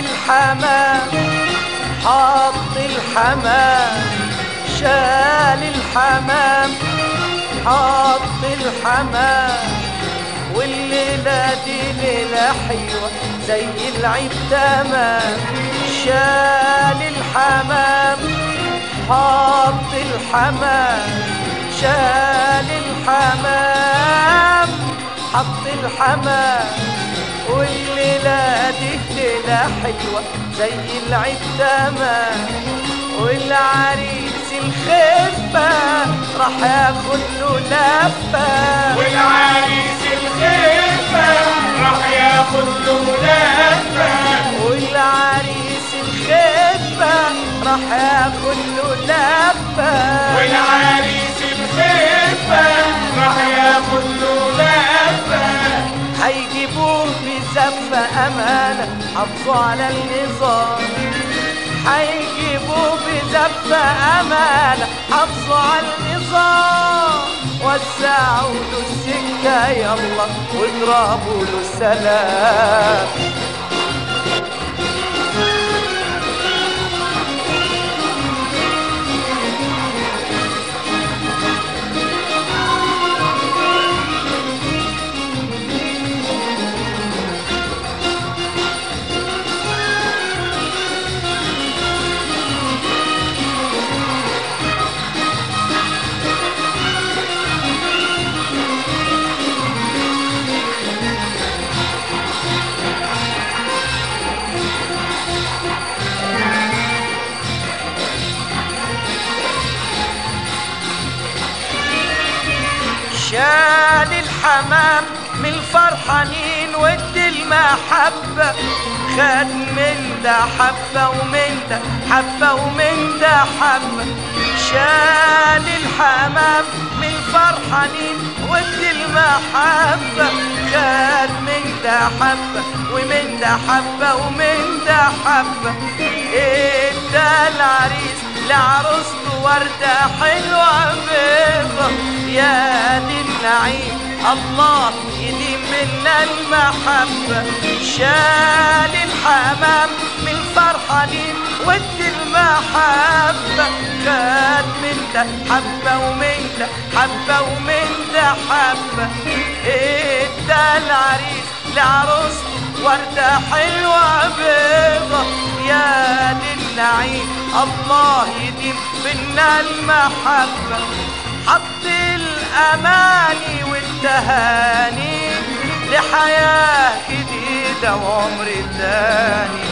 الحمام حط الحمام شال الحمام حط الحمام والليلة دي ليلة حلوة زي العيد تمام شال الحمام حط الحمام شال الحمام حط الحمام والليلة دي ليلة حلوة زي العيد تمام والعريس الخفة راح ياخد له لفة والعريس الخفة راح ياخد له لفة والعريس الخفة راح ياخد له لفة والعريس الخفة راح ياخد له لفة هيجيبوه بزفة أمانة حافظوا على النظام هيجيبوه بزفة أمانة حافظوا على النظام وسعوا له السكة يلا واضربوا له السلام شال الحمام من الفرحانين ودي المحبة خد من ده حبة ومن ده حبة ومن ده حبة شال الحمام من الفرحانين ودي المحبة خد من ده حبة ومن ده حبة ومن ده حبة ادى العريس لعروسته وردة حلوة بيضة يا دي النعيم الله يديم منا المحبة شال الحمام من الفرحانين ودي المحبة خد من ده حبة ومن ده حبة ومن ده حبة ادى العريس لعروسته وردة حلوة بيضة يا دي النعيم الله يديم بينا المحبة حط الأماني والتهاني لحياة جديدة وعمر تاني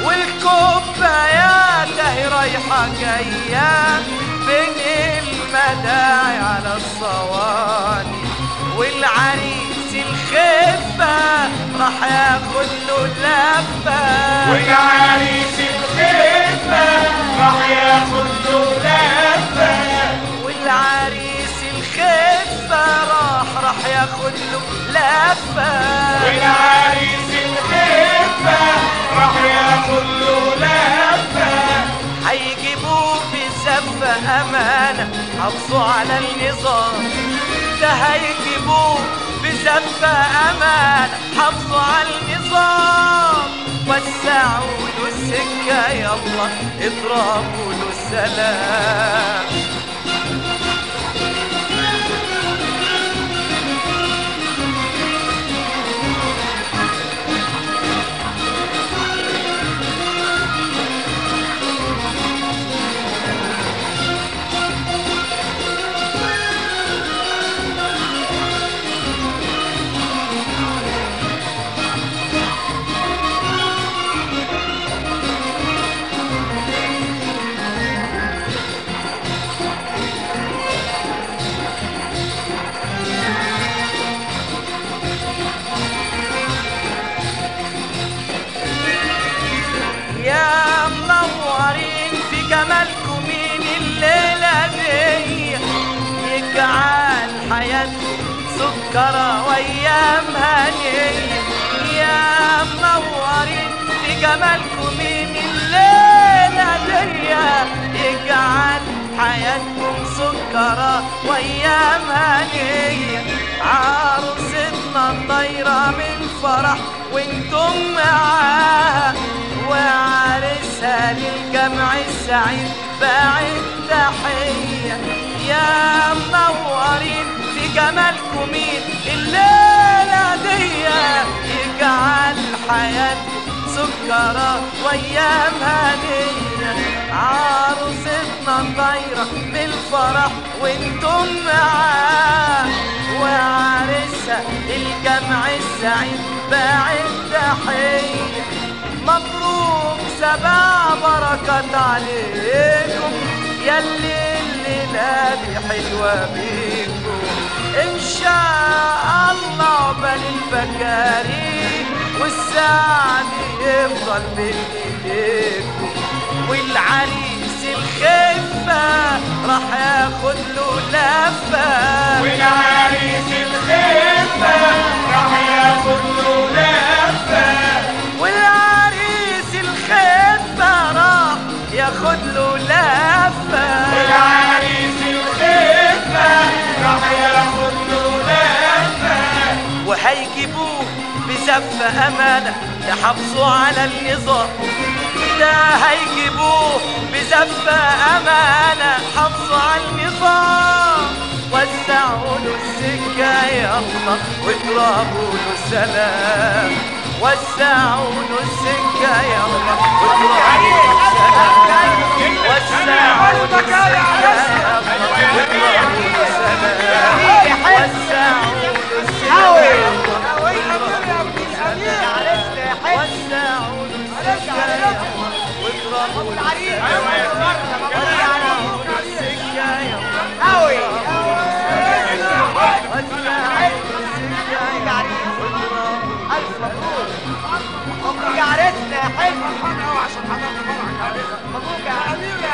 والكوبايات اهي رايحة جاية بين المداعي على الصواني والعريس الخفة راح ياخد له لفة والعريس الخفة راح ياخد له لفة والعريس الخفة راح راح ياخد له لفة والعريس الخفة راح ياخد له لفة هيجيبوه بزفة أمانة حافظوا على النظام ده هيجيبوه بزفة أمانة حافظوا على النظام وسعوا له السكة يلا اضربوا له السلام يا منورين في جمالكم مين الليلة دي يجعل حياتكم سكرة وأيام هنية يا منورين في جمالكم مين الليلة دي يجعل حياتكم سكرة وأيام هنية عروستنا طايرة من فرح وانتم معاها السعيد باعت تحية يا منورين في جمالكم مين الليلة دي يجعل حياتكم سكرة وأيام هنية عروستنا طايرة بالفرح وانتم معاه وعرسها الجمع السعيد باعت تحية مبروك سبع بركات عليكم ياللي الليلة دي حلوة بيكم إن شاء الله بل البكاري والسعد يفضل بين ايديكم والعريس الخفة راح ياخد له لفة والعريس الخفة راح ياخد له لفة والعريس الخفة راح ياخد له لفة والعريس الخفة راح ياخد له لفة وهيجيبوه بزفة أمانة يحافظوا على النظام ده هيجيبوه بزفة أمانة حافظوا على النظام وسعوا له السكة يلا واضربوا له السلام وسعوا له السكة يلا واضربوا له السلام وسعوا له السكة يلا واضربوا له السلام وسعوا له السكة يلا وسعوا له السكة يلا واضربوا له السكة يلا مبروك يا عريسنا يا حلو مبروك يا